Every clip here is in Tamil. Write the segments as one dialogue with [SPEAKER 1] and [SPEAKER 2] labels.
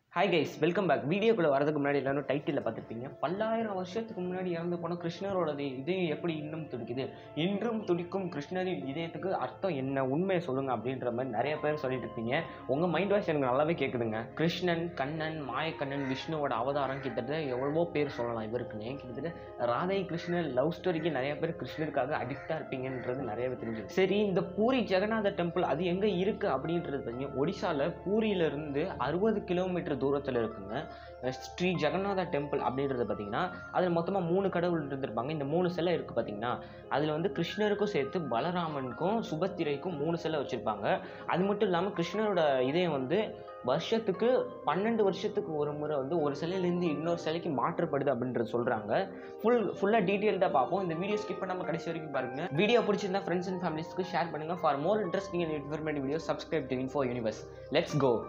[SPEAKER 1] ஹாய் கைஸ் வெல்கம் பேக் வீடியோக்குள்ளே வரதுக்கு முன்னாடி எல்லாரும் டைட்டிலில் பார்த்துருப்பீங்க பல்லாயிரம் வருஷத்துக்கு முன்னாடி இறந்து போன கிருஷ்ணரோட இதயம் எப்படி இன்னும் துடிக்குது இன்றும் துடிக்கும் கிருஷ்ணரின் இதயத்துக்கு அர்த்தம் என்ன உண்மையை சொல்லுங்க அப்படின்ற மாதிரி நிறைய பேர் சொல்லிட்டு இருப்பீங்க உங்கள் மைண்ட் வாய்ஸ் எனக்கு நல்லாவே கேட்குதுங்க கிருஷ்ணன் கண்ணன் மாயக்கண்ணன் விஷ்ணுவோட அவதாரம் கிட்டத்தட்ட எவ்வளவோ பேர் சொல்லலாம் இவருக்குன்னு கிட்டத்தட்ட ராதை கிருஷ்ணன் லவ் ஸ்டோரிக்கு நிறைய பேர் கிருஷ்ணருக்காக அடிக்டாக இருப்பீங்கன்றது நிறையவே தெரிஞ்சுது சரி இந்த பூரி ஜெகநாத டெம்பிள் அது எங்கே இருக்குது அப்படின்றது தெரியும் ஒடிசாவில் பூரியிலிருந்து அறுபது கிலோமீட்டர் தூரத்தில் இருக்குங்க ஸ்ரீ ஜெகநாத டெம்பிள் அப்படின்றது பார்த்தீங்கன்னா அதில் மொத்தமாக மூணு கடவுள் இருந்திருப்பாங்க இந்த மூணு சிலை இருக்குது பார்த்தீங்கன்னா அதில் வந்து கிருஷ்ணருக்கும் சேர்த்து பலராமனுக்கும் சுபத்திரைக்கும் மூணு சிலை வச்சுருப்பாங்க அது மட்டும் இல்லாமல் கிருஷ்ணரோட இதயம் வந்து வருஷத்துக்கு பன்னெண்டு வருஷத்துக்கு ஒரு முறை வந்து ஒரு சிலையிலேருந்து இன்னொரு சிலைக்கு மாற்றப்படுது அப்படின்றது சொல்கிறாங்க ஃபுல் ஃபுல்லாக டீட்டெயில்டாக பார்ப்போம் இந்த வீடியோ ஸ்கிப் பண்ணாமல் கடைசி வரைக்கும் பாருங்க வீடியோ பிடிச்சிருந்தா ஃப்ரெண்ட்ஸ் அண்ட் ஃபேமிலிஸ்க்கு ஷேர் பண்ணுங்கள் for more interesting and informative video subscribe to info universe let's go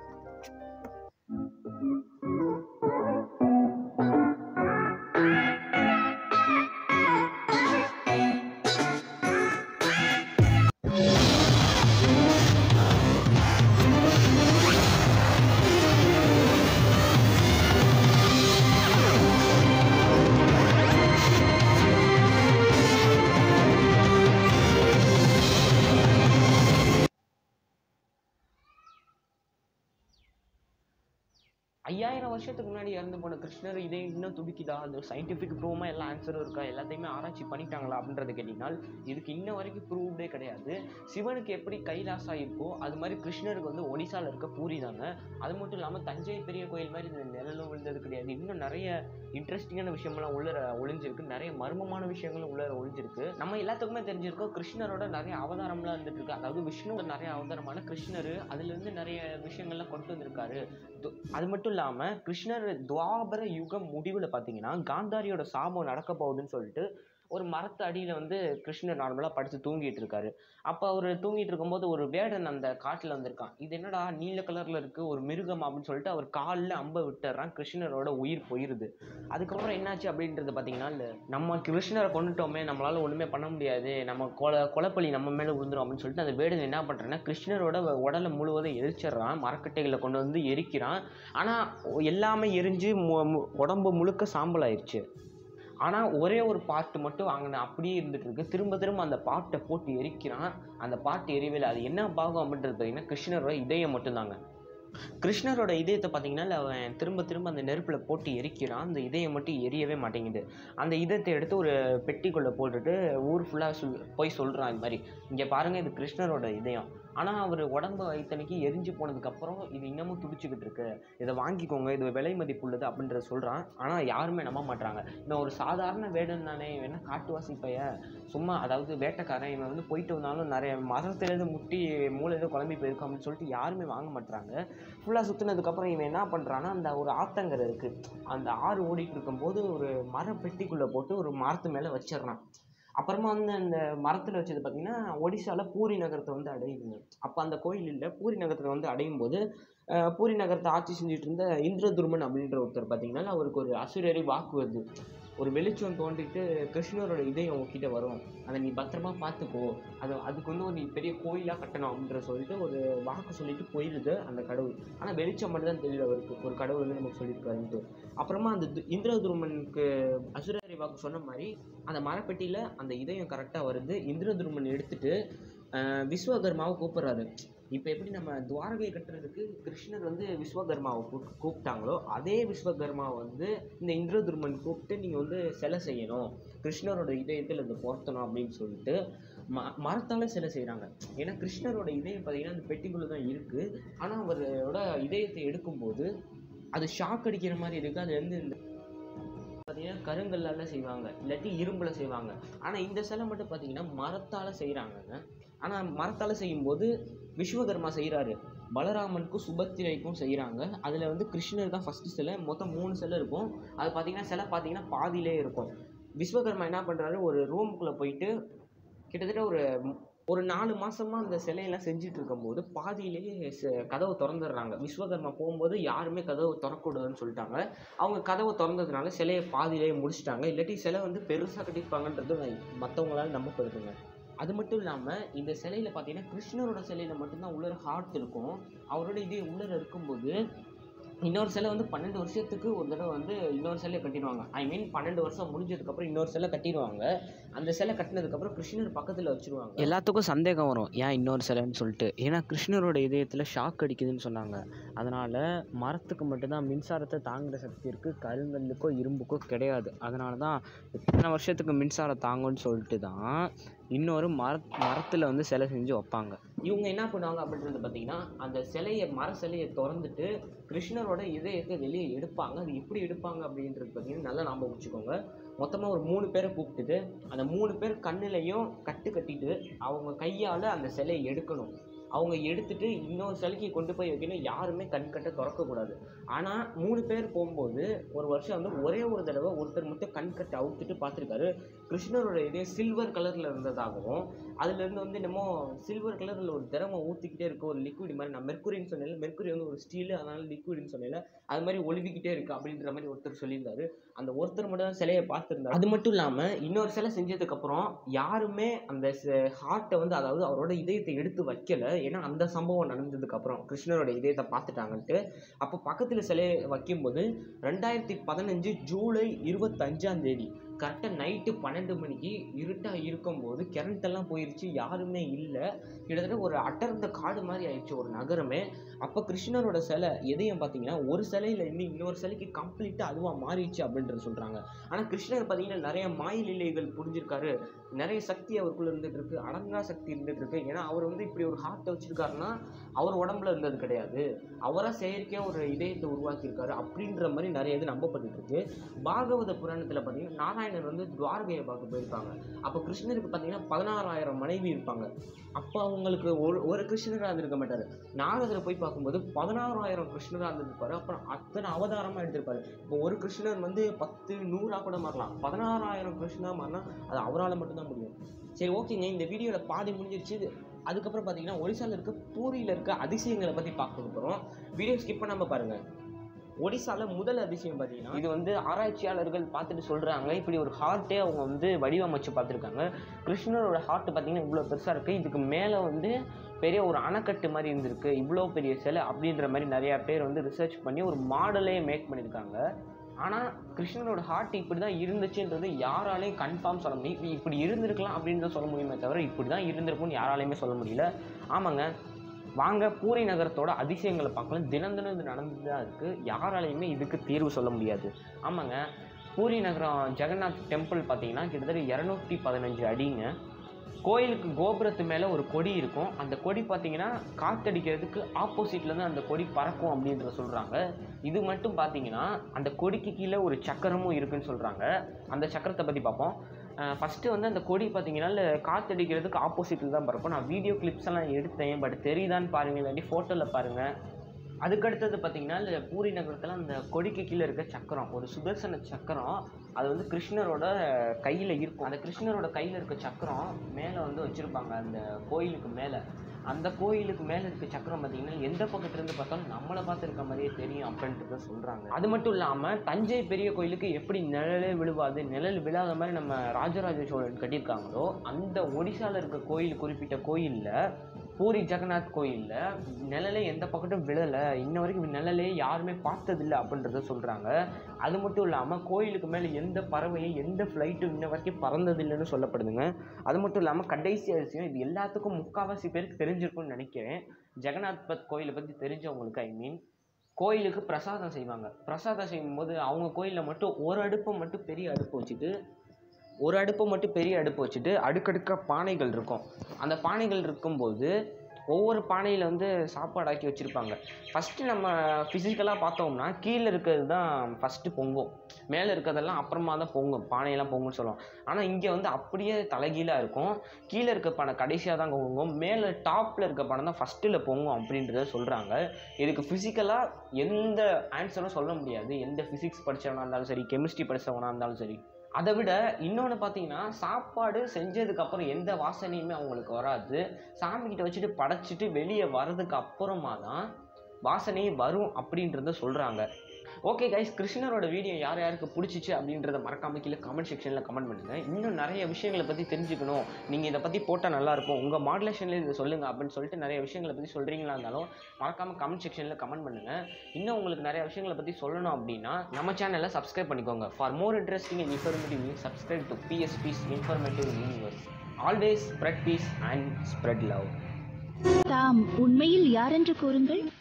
[SPEAKER 1] ஐயாயிரம் வருஷத்துக்கு முன்னாடி இறந்து போன கிருஷ்ணர் இதே இன்னும் துடிக்குதா அது சயின்டிஃபிக் ப்ரூவமாக எல்லா ஆன்சரும் இருக்கா எல்லாத்தையுமே ஆராய்ச்சி பண்ணிட்டாங்களா அப்படின்றத கேட்டிங்கன்னா இதுக்கு இன்ன வரைக்கும் ப்ரூவ்டே கிடையாது சிவனுக்கு எப்படி கைலாசா இருக்கோ அது மாதிரி கிருஷ்ணருக்கு வந்து ஒடிசாவில் இருக்க பூரி தாங்க அது மட்டும் இல்லாமல் தஞ்சை பெரிய கோயில் மாதிரி இந்த நிழலும் விழுந்தது கிடையாது இன்னும் நிறைய இன்ட்ரெஸ்டிங்கான விஷயம்லாம் உள்ள ஒளிஞ்சிருக்கு நிறைய மர்மமான விஷயங்களும் உள்ள ஒளிஞ்சிருக்கு நம்ம எல்லாத்துக்குமே தெரிஞ்சிருக்கோம் கிருஷ்ணரோட நிறைய அவதாரம்லாம் இருந்துட்டு இருக்கு அதாவது விஷ்ணுவோட நிறைய அவதாரமான கிருஷ்ணர் அதுலேருந்து நிறைய விஷயங்கள்லாம் கொண்டு வந்திருக்காரு து- அது மட்டும் இல்லாமல் கிருஷ்ணர் துவாபர யுகம் முடிவில் பார்த்தீங்கன்னா காந்தாரியோட சாபம் நடக்க போகுதுன்னு சொல்லிட்டு ஒரு மரத்து அடியில் வந்து கிருஷ்ணர் நார்மலாக படுத்து தூங்கிட்டு இருக்காரு அப்போ அவர் தூங்கிட்டு இருக்கும்போது ஒரு வேடன் அந்த காட்டில் வந்திருக்கான் இது என்னடா நீல கலரில் இருக்குது ஒரு மிருகம் அப்படின்னு சொல்லிட்டு அவர் காலில் அம்பை விட்டுறான் கிருஷ்ணரோட உயிர் போயிருது அதுக்கப்புறம் என்னாச்சு அப்படின்றது பார்த்தீங்கன்னா இந்த நம்ம கிருஷ்ணரை கொண்டுட்டோமே நம்மளால ஒன்றுமே பண்ண முடியாது நம்ம கொலை கொலைப்பள்ளி நம்ம மேலே விழுந்துரும் அப்படின்னு சொல்லிட்டு அந்த வேடன் என்ன பண்ணுறேன்னா கிருஷ்ணரோட உடலை முழுவதும் எரிச்சிடுறான் மரக்கட்டைகளை கொண்டு வந்து எரிக்கிறான் ஆனால் எல்லாமே எரிஞ்சு மு- மு- உடம்பு முழுக்க சாம்பல் ஆயிடுச்சு ஆனால் ஒரே ஒரு பாட்டு மட்டும் வாங்கின அப்படியே இருந்துட்டு இருக்கு திரும்ப திரும்ப அந்த பாட்டை போட்டு எரிக்கிறான் அந்த பாட்டு எரியவே இல்லை அது என்ன பாகம் அப்படின்றது பார்த்தீங்கன்னா கிருஷ்ணரோட இதயம் மட்டும்தாங்க கிருஷ்ணரோட இதயத்தை பார்த்தீங்கன்னா அவன் திரும்ப திரும்ப அந்த நெருப்பில் போட்டு எரிக்கிறான் அந்த இதயம் மட்டும் எரியவே மாட்டேங்குது அந்த இதயத்தை எடுத்து ஒரு பெட்டிக்குள்ளே போட்டுட்டு ஊர் ஃபுல்லாக சொல் போய் சொல்கிறான் இது மாதிரி இங்கே பாருங்கள் இது கிருஷ்ணரோட இதயம் ஆனால் அவர் உடம்பு வைத்தனைக்கு எரிஞ்சு போனதுக்கப்புறம் இது இன்னமும் துடிச்சுக்கிட்டு இருக்கு இதை வாங்கிக்கோங்க இது விலை மதிப்புள்ளது அப்படின்றத சொல்கிறான் ஆனால் யாருமே நம்ப மாட்றாங்க இவன் ஒரு சாதாரண வேடன் தானே இவன் என்ன காட்டுவாசி பையன் சும்மா அதாவது வேட்டைக்காரன் இவன் வந்து போயிட்டு வந்தாலும் நிறைய மரத்துலேருந்து முட்டி மூளையில குழம்பி போயிருக்கும் அப்படின்னு சொல்லிட்டு யாருமே வாங்க மாட்றாங்க ஃபுல்லாக சுற்றுனதுக்கப்புறம் இவன் என்ன பண்ணுறான்னா அந்த ஒரு ஆத்தங்கரை இருக்குது அந்த ஆறு ஓடிட்டு இருக்கும்போது ஒரு மர பெட்டிக்குள்ளே போட்டு ஒரு மரத்து மேலே வச்சிடுறான் அப்புறமா வந்து அந்த மரத்தில் வச்சது பார்த்தீங்கன்னா ஒடிசாவில் பூரி நகரத்தை வந்து அடையுதுங்க அப்போ அந்த கோயில் இல்லை பூரி நகரத்தை வந்து அடையும் போது அஹ், பூரி நகரத்தை ஆட்சி செஞ்சுட்டு இருந்த இந்திரதுர்மன் அப்படின்ற ஒருத்தர் பார்த்தீங்கன்னா அவருக்கு ஒரு அசுரரி வாக்கு வருது ஒரு வெளிச்சம் தோண்டிட்டு கிருஷ்ணரோட இதயம் உன்கிட்ட வரும் அதை நீ பத்திரமா பார்த்துக்கோ அது அதுக்கு வந்து ஒரு நீ பெரிய கோயிலாக கட்டணும் அப்படின்ற சொல்லிட்டு ஒரு வாக்கு சொல்லிட்டு போயிடுது அந்த கடவுள் ஆனால் வெளிச்சம் மட்டும் தான் தெரியல அவருக்கு ஒரு கடவுள் வந்து நமக்கு சொல்லியிருக்காருன்ட்டு அப்புறமா அந்த து- இந்திரதுருமனுக்கு அசுரரி வாக்கு சொன்ன மாதிரி அந்த மரப்பெட்டியில் அந்த இதயம் கரெக்டாக வருது இந்திரதுருமன் எடுத்துட்டு ஆஹ், விஸ்வகர்மாவை கூப்பிட்றாரு இப்போ எப்படி நம்ம துவாரகை கட்டுறதுக்கு கிருஷ்ணர் வந்து விஸ்வகர்மாவை கூப்- கூப்பிட்டாங்களோ அதே விஸ்வகர்மாவை வந்து இந்த இந்திரதுருமன் கூப்பிட்டு நீங்கள் வந்து சிலை செய்யணும் கிருஷ்ணரோட இதயத்தில் இதை பொருத்தணும் அப்படின்னு சொல்லிட்டு ம மரத்தால் சிலை செய்கிறாங்க ஏன்னா கிருஷ்ணரோட இதயம் பார்த்தீங்கன்னா அந்த பெட்டிக்குள்ளே தான் இருக்குது ஆனால் அவரோட இதயத்தை எடுக்கும்போது அது ஷாக் அடிக்கிற மாதிரி இருக்குது அது வந்து இந்த பார்த்தீங்கன்னா கருங்கல்லால செய்வாங்க இல்லாட்டி இரும்பில் செய்வாங்க ஆனால் இந்த சிலை மட்டும் பார்த்தீங்கன்னா மரத்தால் செய்கிறாங்கங்க ஆனால் மரத்தால் செய்யும்போது விஸ்வகர்மா செய்கிறாரு பலராமனுக்கும் சுபத்திரைக்கும் செய்கிறாங்க அதில் வந்து கிருஷ்ணர் தான் ஃபஸ்ட்டு சிலை மொத்தம் மூணு சிலை இருக்கும் அது பார்த்தீங்கன்னா சிலை பார்த்தீங்கன்னா பாதியிலே இருக்கும் விஸ்வகர்மா என்ன பண்ணுறாரு ஒரு ரூமுக்குள்ளே போயிட்டு கிட்டத்தட்ட ஒரு ஒரு நாலு மாசமா அந்த சிலையெல்லாம் செஞ்சுட்டு இருக்கும்போது பாதியிலேயே ச- கதவை திறந்துடுறாங்க விஸ்வகர்மா போகும்போது யாருமே கதவை திறக்கக்கூடாதுன்னு சொல்லிட்டாங்க அவங்க கதவை திறந்ததுனால சிலையை பாதியிலேயே முடிச்சிட்டாங்க இல்லாட்டி சிலை வந்து பெருசாக கட்டியிருப்பாங்கன்றது மற்றவங்களால நம்பப்படுதுங்க அது மட்டும் இல்லாமல் இந்த சிலையில் பார்த்தீங்கன்னா கிருஷ்ணரோட சிலையில் மட்டும்தான் உள்ளர ஹார்ட் இருக்கும் அவரோட இதே உள்ளர இருக்கும்போது இன்னொரு சிலை வந்து பன்னெண்டு வருஷத்துக்கு ஒரு தடவை வந்து இன்னொரு சிலையை கட்டிடுவாங்க ஐ மீன் பன்னெண்டு வருஷம் முடிஞ்சதுக்கப்புறம் இன்னொரு சிலை கட்டிடுவாங்க அந்த சிலை கட்டினதுக்கப்புறம் கிருஷ்ணர் பக்கத்தில் வச்சிருவாங்க எல்லாத்துக்கும் சந்தேகம் வரும் ஏன் இன்னொரு சிலைன்னு சொல்லிட்டு ஏன்னா கிருஷ்ணரோட இதயத்தில் ஷாக் அடிக்குதுன்னு சொன்னாங்க அதனால் மரத்துக்கு மட்டும்தான் மின்சாரத்தை தாங்குகிற சக்தி இருக்குது கருங்கல்லுக்கோ இரும்புக்கோ கிடையாது அதனால தான் இத்தனை வருஷத்துக்கு மின்சாரம் தாங்கும்னு சொல்லிட்டு தான் இன்னொரு மர மரத்தில் வந்து சிலை செஞ்சு வைப்பாங்க இவங்க என்ன பண்ணுவாங்க அப்படின்றது பார்த்தீங்கன்னா அந்த சிலையை மர சிலையை திறந்துட்டு கிருஷ்ணரோட இதயத்தை வெளியே எடுப்பாங்க அது எப்படி எடுப்பாங்க அப்படின்றது பார்த்தீங்கன்னா நல்லா ஞாபகம் வச்சுக்கோங்க மொத்தமாக ஒரு மூணு பேரை கூப்பிட்டுட்டு அந்த மூணு பேர் கண்ணுலையும் கட்டு கட்டிட்டு அவங்க கையால் அந்த சிலையை எடுக்கணும் அவங்க எடுத்துட்டு இன்னொரு சிலைக்கு கொண்டு போய் வைக்கணும் யாருமே கண் கட்ட திறக்கக்கூடாது ஆனால் மூணு பேர் போகும்போது ஒரு வருஷம் வந்து ஒரே ஒரு தடவை ஒருத்தர் மட்டும் கண் கட்டை அவுத்துட்டு பார்த்துருக்காரு கிருஷ்ணரோட இதே சில்வர் கலரில் இருந்ததாகவும் அதுலேருந்து வந்து என்னமோ சில்வர் கலரில் ஒரு திரவம் ஊற்றிக்கிட்டே இருக்க ஒரு லிக்விட் மாதிரி நான் மெர்க்குரின்னு சொன்னேன் மெர்க்குரி வந்து ஒரு ஸ்டீலு அதனால லிக்விட்னு சொன்னேன் அது மாதிரி ஒளிவிக்கிட்டே இருக்கு அப்படின்ற மாதிரி ஒருத்தர் சொல்லியிருந்தாரு அந்த ஒருத்தர் மட்டும் தான் சிலையை பார்த்துருந்தாரு அது மட்டும் இல்லாமல் இன்னொரு சிலை செஞ்சதுக்கப்புறம் யாருமே அந்த ஹார்ட்டை வந்து அதாவது அவரோட இதயத்தை எடுத்து வைக்கல ஏன்னா அந்த சம்பவம் நடந்ததுக்கப்புறம் கிருஷ்ணரோட இதயத்தை பார்த்துட்டாங்கன்ட்டு அப்போ பக்கத்தில் சிலையை வைக்கும்போது ரெண்டாயிரத்தி பதினஞ்சு ஜூலை இருபத்தஞ்சாம் தேதி கரெக்டாக நைட்டு பன்னெண்டு மணிக்கு இருட்டாக இருக்கும்போது கரண்ட் எல்லாம் போயிருச்சு யாருமே இல்லை கிட்டத்தட்ட ஒரு அடர்ந்த காடு மாதிரி ஆயிடுச்சு ஒரு நகரமே அப்போ கிருஷ்ணரோட சிலை எதையும் பார்த்தீங்கன்னா ஒரு சிலையில இருந்து இன்னொரு சிலைக்கு கம்ப்ளீட்டாக அதுவாக மாறிடுச்சு அப்படின்றது சொல்கிறாங்க ஆனால் கிருஷ்ணர் பார்த்தீங்கன்னா நிறைய மாயலீலைகள் புரிஞ்சிருக்காரு நிறைய சக்தி அவருக்குள்ள இருந்துட்டு இருக்கு அடங்கா சக்தி இருந்துட்டு இருக்கு ஏன்னா அவர் வந்து இப்படி ஒரு ஹார்ட்டை வச்சிருக்காருன்னா அவர் உடம்புல இருந்தது கிடையாது அவராக செயற்கையாக ஒரு இதயத்தை உருவாக்கியிருக்காரு அப்படின்ற மாதிரி நிறைய இது நம்பப்பட்டுட்டு இருக்கு பாகவத புராணத்தில் பார்த்தீங்கன்னா நாராயணர் வந்து துவாரகையை பார்க்க போயிருப்பாங்க அப்போ கிருஷ்ணருக்கு பார்த்தீங்கன்னா பதினாறாயிரம் மனைவி இருப்பாங்க அப்போ அவங்களுக்கு ஒரு ஒரு கிருஷ்ணராக இருந்திருக்க மாட்டார் நாரதரை போய் பார்க்கும்போது பதினாறாயிரம் கிருஷ்ணராக இருந்திருப்பாரு அப்புறம் அத்தனை அவதாரமாக எடுத்திருப்பாரு இப்போ ஒரு கிருஷ்ணர் வந்து பத்து நூறாக கூட மாறலாம் பதினாறாயிரம் கிருஷ்ணா மாறினா அது அவரால் மட்டும்தான் முடியும் சரி ஓகேங்க இந்த வீடியோவில் பாதி முடிஞ்சிருச்சு அதுக்கப்புறம் பார்த்தீங்கன்னா ஒடிசாவில் இருக்க பூரியில் இருக்க அதிசயங்களை பற்றி பார்க்க போகிறோம் வீடியோ ஸ்கிப் பண்ணாமல் பாருங்கள் ஒடிசால முதல் அதிசயம் பார்த்தீங்கன்னா இது வந்து ஆராய்ச்சியாளர்கள் பார்த்துட்டு சொல்கிறாங்க இப்படி ஒரு ஹார்ட்டே அவங்க வந்து வடிவமைச்சு பார்த்துருக்காங்க கிருஷ்ணரோட ஹார்ட் பார்த்தீங்கன்னா இவ்வளோ பெருசாக இருக்குது இதுக்கு மேலே வந்து பெரிய ஒரு அணைக்கட்டு மாதிரி இருந்திருக்கு இவ்வளோ பெரிய சிலை அப்படின்ற மாதிரி நிறையா பேர் வந்து ரிசர்ச் பண்ணி ஒரு மாடலே மேக் பண்ணியிருக்காங்க ஆனால் கிருஷ்ணனோட ஹார்ட் இப்படி தான் இருந்துச்சுன்றது யாராலையும் கன்ஃபார்ம் சொல்ல முடியும் இப்படி- இப்படி இருந்திருக்கலாம் அப்படின்னு தான் சொல்ல முடியுமே தவிர இப்படி தான் இருந்திருக்கும்னு யாராலையுமே சொல்ல முடியல ஆமாங்க வாங்க பூரி நகரத்தோட அதிசயங்களை பார்க்கலாம் தினம் தினம் இது நடந்து தான் இருக்குது யாராலையுமே இதுக்கு தீர்வு சொல்ல முடியாது ஆமாங்க பூரி நகரம் ஜெகநாத் டெம்பிள் பார்த்தீங்கன்னா கிட்டத்தட்ட இரநூத்தி பதினஞ்சு அடிங்க கோயிலுக்கு கோபுரத்து மேலே ஒரு கொடி இருக்கும் அந்த கொடி பார்த்தீங்கன்னா காத்தடிக்கிறதுக்கு ஆப்போசிட்ல இருந்து அந்த கொடி பறக்கும் அப்படின்றத சொல்கிறாங்க இது மட்டும் பார்த்தீங்கன்னா அந்த கொடிக்கு கீழே ஒரு சக்கரமும் இருக்குன்னு சொல்கிறாங்க அந்த சக்கரத்தை பற்றி பார்ப்போம் ஃபஸ்ட்டு வந்து அந்த கொடி பார்த்தீங்கன்னா இல்ல காத்தடிக்கிறதுக்கு ஆப்போசிட்டில் தான் பறக்கும் நான் வீடியோ கிளிப்ஸ் எல்லாம் எடுத்தேன் பட் தெரியுதான்னு பாருங்கள் இல்லாட்டி ஃபோட்டோவில் பாருங்கள் அதுக்கடுத்தது பார்த்தீங்கன்னா இந்த பூரி நகரத்தில் அந்த கொடிக்கு கீழே இருக்க சக்கரம் ஒரு சுதர்சன சக்கரம் அது வந்து கிருஷ்ணரோட கையில் இருக்கும் அந்த கிருஷ்ணரோட கையில் இருக்க சக்கரம் மேலே வந்து வச்சுருப்பாங்க அந்த கோயிலுக்கு மேலே அந்த கோயிலுக்கு மேலே இருக்க சக்கரம் பார்த்தீங்கன்னா எந்த பக்கத்துலேருந்து பார்த்தாலும் நம்மளை பார்த்து இருக்க மாதிரியே தெரியும் அப்படின்றத சொல்கிறாங்க அது மட்டும் இல்லாமல் தஞ்சை பெரிய கோயிலுக்கு எப்படி நிழலே விழுவாது நிழல் விழாத மாதிரி நம்ம ராஜராஜ சோழன் கட்டியிருக்காங்களோ அந்த ஒடிசால இருக்க கோயில் குறிப்பிட்ட கோயிலில் பூரி ஜெகநாத் கோயிலில் நிழலே எந்த பக்கட்டும் விழலை இன்ன வரைக்கும் நிழலே யாருமே பார்த்ததில்ல அப்படின்றத சொல்கிறாங்க அது மட்டும் இல்லாமல் கோயிலுக்கு மேலே எந்த பறவையும் எந்த ஃப்ளைட்டும் இன்ன வரைக்கும் பறந்ததில்லைன்னு சொல்லப்படுதுங்க அது மட்டும் இல்லாமல் கடைசி அதிசயம் இது எல்லாத்துக்கும் முக்கால்வாசி பேருக்கு தெரிஞ்சிருக்கும்னு நினைக்கிறேன் ஜெகநாத் பத் கோயிலை பற்றி தெரிஞ்சவங்களுக்கு ஐ மீன் கோயிலுக்கு பிரசாதம் செய்வாங்க பிரசாதம் செய்யும்போது அவங்க கோயிலில் மட்டும் ஒரு அடுப்பை மட்டும் பெரிய அடுப்பு வச்சுட்டு ஒரு அடுப்பை மட்டும் பெரிய அடுப்பு வச்சுட்டு அடுக்கடுக்காக பானைகள் இருக்கும் அந்த பானைகள் இருக்கும்போது ஒவ்வொரு பானையில் வந்து சாப்பாடு ஆக்கி வச்சுருப்பாங்க ஃபஸ்ட்டு நம்ம ஃபிசிக்கலாக பார்த்தோம்னா கீழே இருக்கிறது தான் ஃபஸ்ட்டு பொங்கும் மேலே இருக்கிறதெல்லாம் அப்புறமா தான் பொங்கும் பானையெல்லாம் பொங்கும்னு சொல்லுவோம் ஆனால் இங்கே வந்து அப்படியே தலைகீழாக இருக்கும் கீழே இருக்க பானை கடைசியாக தான் பொங்கும் மேலே டாப்பில் இருக்க பானை தான் ஃபஸ்ட்டில் பொங்கும் அப்படின்றத சொல்கிறாங்க இதுக்கு ஃபிசிக்கலாக எந்த ஆன்சரும் சொல்ல முடியாது எந்த ஃபிசிக்ஸ் படித்தவனா இருந்தாலும் சரி கெமிஸ்ட்ரி படித்தவனா இருந்தாலும் சரி அதை விட இன்னொன்று பார்த்தீங்கன்னா சாப்பாடு செஞ்சதுக்கப்புறம் எந்த வாசனையுமே அவங்களுக்கு வராது சாமிக்கிட்ட வச்சுட்டு படைச்சிட்டு வெளியே வர்றதுக்கு அப்புறமா தான் வாசனையே வரும் அப்படின்றத சொல்கிறாங்க ஓகே கைஸ் கிருஷ்ணரோட வீடியோ யார் யாருக்கு பிடிச்சிச்சு அப்படின்றத மறக்காம கீழே கமெண்ட் செக்ஷனில் கமெண்ட் பண்ணுங்கள் இன்னும் நிறைய விஷயங்களை பற்றி தெரிஞ்சுக்கணும் நீங்கள் இதை பற்றி போட்டால் நல்லாயிருக்கும் உங்கள் மாடுலேஷனில் இதை சொல்லுங்கள் அப்படின்னு சொல்லிட்டு நிறைய விஷயங்களை பற்றி சொல்கிறீங்களா இருந்தாலும் மறக்காம கமெண்ட் செக்ஷனில் கமெண்ட் பண்ணுங்கள் இன்னும் உங்களுக்கு நிறைய விஷயங்களை பற்றி சொல்லணும் அப்படின்னா நம்ம சேனலை சப்ஸ்கிரைப் பண்ணிக்கோங்க for more interesting and informative news subscribe to பிஎஸ்பிஸ் informative universe always spread peace and spread love
[SPEAKER 2] தாம் உண்மையில் யாரென்று கூறுங்கள்